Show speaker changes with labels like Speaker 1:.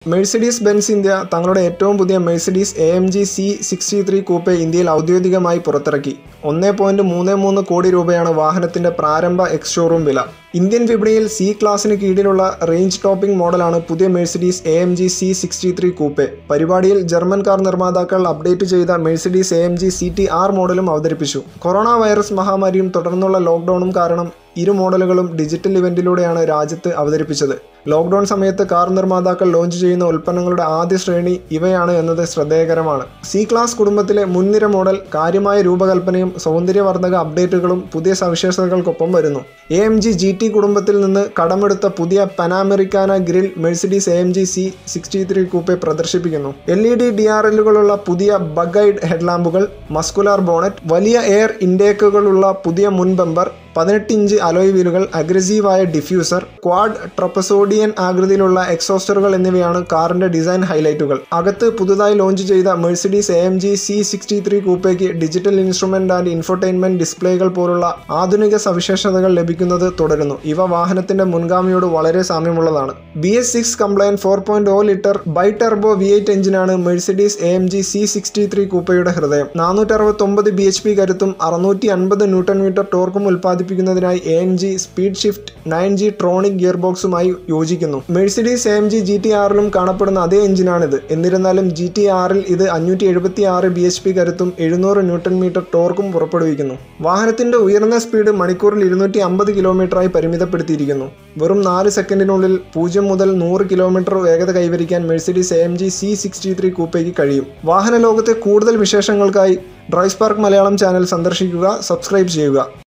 Speaker 1: Mercedes Benz India തങ്ങളുടെ ഏറ്റവും പുതിയ Mercedes A M G C sixty three coupe ഇന്ത്യയിൽ ഔദ്യോഗികമായി പുറത്തിറക്കി ഒന്നേ പോയിന്റ് മൂന്ന് മൂന്ന് കോടി രൂപയാണ് വാഹനത്തിന്റെ പ്രാരംഭ എക്സ് ഷോറൂം വില ഇന്ത്യൻ വിപണിയിൽ സി ക്ലാസിന് കീഴിലുള്ള റേഞ്ച് ടോപ്പിംഗ് മോഡലാണ് പുതിയ Mercedes A M G C sixty three coupe പരിപാടിയിൽ ജർമ്മൻ കാർ നിർമ്മാതാക്കൾ അപ്ഡേറ്റ് ചെയ്ത Mercedes A M G C T R മോഡലും അവതരിപ്പിച്ചു കൊറോണ വൈറസ് മഹാമാരിയും തുടർന്നുള്ള ലോക്ക്ഡൌണും കാരണം ഇരു മോഡലുകളും ഡിജിറ്റൽ ഇവന്റിലൂടെയാണ് രാജ്യത്ത് അവതരിപ്പിച്ചത് ലോക്ക്ഡൌൺ സമയത്ത് കാർ നിർമ്മാതാക്കൾ ലോഞ്ച് ചെയ്യുന്ന ഉൽപ്പന്നങ്ങളുടെ ആദ്യ ശ്രേണി ഇവയാണ് എന്നത് ശ്രദ്ധേയകരമാണ് സി ക്ലാസ് കുടുംബത്തിലെ മുൻനിര മോഡൽ കാര്യമായ രൂപകൽപ്പനയും സൗന്ദര്യവർദ്ധക അപ്ഡേറ്റുകളും പുതിയ സവിശേഷതകൾക്കൊപ്പം വരുന്നു A M G G T കുടുംബത്തിൽ നിന്ന് കടമെടുത്ത പുതിയ Panamericana grille Mercedes A M G C sixty three coupe പ്രദർശിപ്പിക്കുന്നു L E D D R എല്ലുകളുള്ള പുതിയ ബഗൈഡ് ഹെഡ്ലാമ്പുകൾ മസ്കുലാർ ബോണറ്റ് വലിയ എയർ ഇൻടേക്കുകളുള്ള പുതിയ മുൻ ബമ്പർ പതിനെട്ട് ഇഞ്ച് അലോയ് വീലുകൾ അഗ്രസീവായ ഡിഫ്യൂസർ ക്വാഡ് ട്രപ്പസോഡിയൻ ആകൃതിയിലുള്ള എക്സോസ്റ്ററുകൾ എന്നിവയാണ് കാറിന്റെ ഡിസൈൻ ഹൈലൈറ്റുകൾ അകത്ത് പുതുതായി ലോഞ്ച് ചെയ്ത Mercedes A M G C sixty three കൂപ്പയ്ക്ക് ഡിജിറ്റൽ ഇൻസ്ട്രുമെന്റ് ആൻഡ് ഇൻഫോർടൈൻമെന്റ് ഡിസ്പ്ലേകൾ പോലുള്ള ആധുനിക സവിശേഷതകൾ ലഭിക്കുന്നത് തുടരുന്നു ഇവ വാഹനത്തിന്റെ മുൻഗാമിയോട് വളരെ സാമ്യമുള്ളതാണ് B S six compliant four point O litre bi turbo V eight എഞ്ചിനാണ് Mercedes A M G C sixty three കൂപ്പയുടെ ഹൃദയം നാനൂറ്റി അറുപത്തൊമ്പത് ബി എച്ച് പി കരുത്തും അറുന്നൂറ്റി അൻപത് ന്യൂട്ടൺ മീറ്റർ ടോർക്കും ഉൽപ്പാദിപ്പിക്കുന്നതിനായി A M G speed shift nine G tronic gear ബോക്സുമായി യോജിക്കുന്നു Mercedes A M G G T ആറിലും കാണപ്പെടുന്ന അതേ എഞ്ചിനാണിത് എന്നിരുന്നാലും ജി ടി ആറിൽ ഇത് അഞ്ഞൂറ്റി എഴുപത്തി ആറ് ബി എച്ച് പി കരുത്തും എഴുന്നൂറ് ന്യൂട്ടൺ മീറ്റർ ടോർക്കും പുറപ്പെടുവിക്കുന്നു വാഹനത്തിന്റെ ഉയർന്ന സ്പീഡ് മണിക്കൂറിൽ ഇരുന്നൂറ്റി അമ്പത് കിലോമീറ്ററായി പരിമിതപ്പെടുത്തിയിരിക്കുന്നു വെറും നാല് സെക്കൻഡിനുള്ളിൽ പൂജ്യം മുതൽ നൂറ് കിലോമീറ്റർ വേഗത കൈവരിക്കാൻ Mercedes A M G C sixty three കൂപ്പയ്ക്ക് കഴിയും വാഹന ലോകത്തെ കൂടുതൽ വിശേഷങ്ങൾക്കായി ഡ്രൈവ് സ്പാർക്ക് മലയാളം ചാനൽ സന്ദർശിക്കുക സബ്സ്ക്രൈബ് ചെയ്യുക